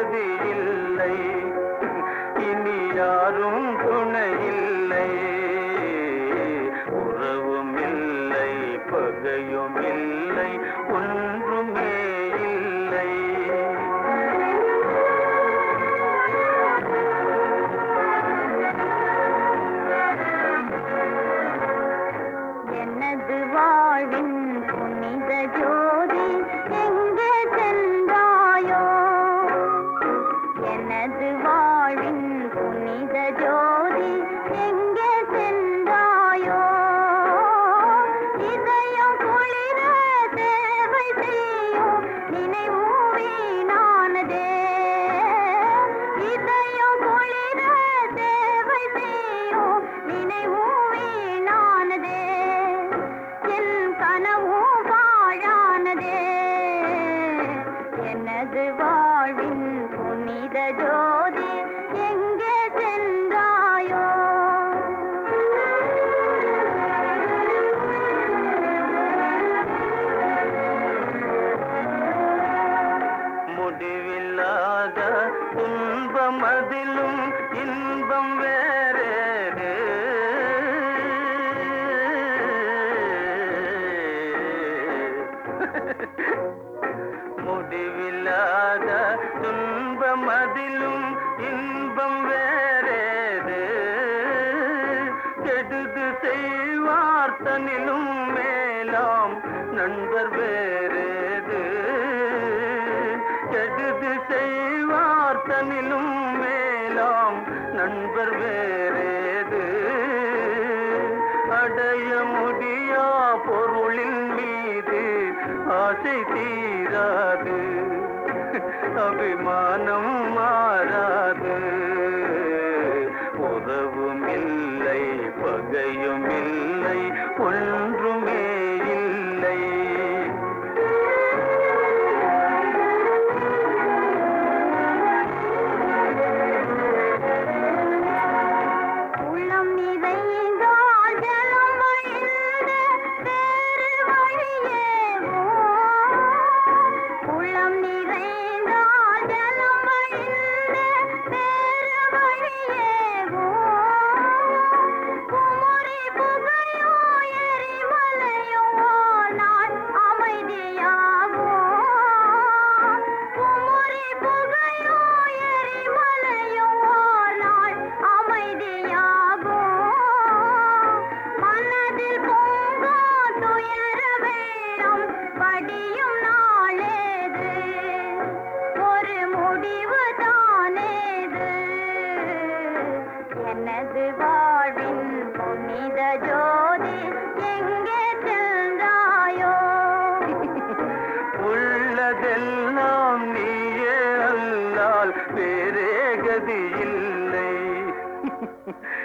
கதி இல்லை இனி யாரும் துணை இல்லை உறவும் இல்லை பகையும் இல்லை ஒன்றுமே இல்லை எனது வாழ்வின் புனித ஜோதி எங்கே சென்றாயோ எனது வாழ்வின் புனித ஜோதி எங்கே சென்றாயோ இதயம் குளிர தேவை செய்யும் நினைவும் வீணானதே இதயம் குளிர தேவை செய்யும் நினைவும் வீணானதே என் கனவும் பாழானதே எனது வாழ்வின் புனித ஜோதி எங்கே சென்றாயோ முடிவில்லாத துன்பம் அதிலும் இன்பம் வேறேது முடிவில்லாத துன்பம் அதிலும் இன்பம் வேறேது கெடுது செய்வார் தனிலும் மேலாம் நண்பர் வேறேது கெடுது செய்வார் தனிலும் மேலாம் நண்பர் வேறேது அடைய முடியா பொருளின் மீது ஆசை தீராது அபிமானம் மாறாது உறவும் இல்லை பகையும் இல்லை ஒன்றுமே இல்லை உள்ளம் நிறைந்தால் ஜலம் வழிந்து வேறு வழியேவோ உள்ளம் நிறைந்தால் ஜலம் வழிந்து வேறு வழியேவோ குமரி புகையோ எரிமலையோ நான் அமைதியாகோ குமரி புகையோ எரிமலையோ நான் அமைதியாகோ மனதில் பொங்கோ துயர வெள்ளம் படியும் நாளேது ஒரு முடிவு தானேது எனது வாழ்வின் புனித ஜோதி எங்கே சென்றாயோ உள்ளதெல்லாம் நீயே அல்லால் வேறே கதி இல்லை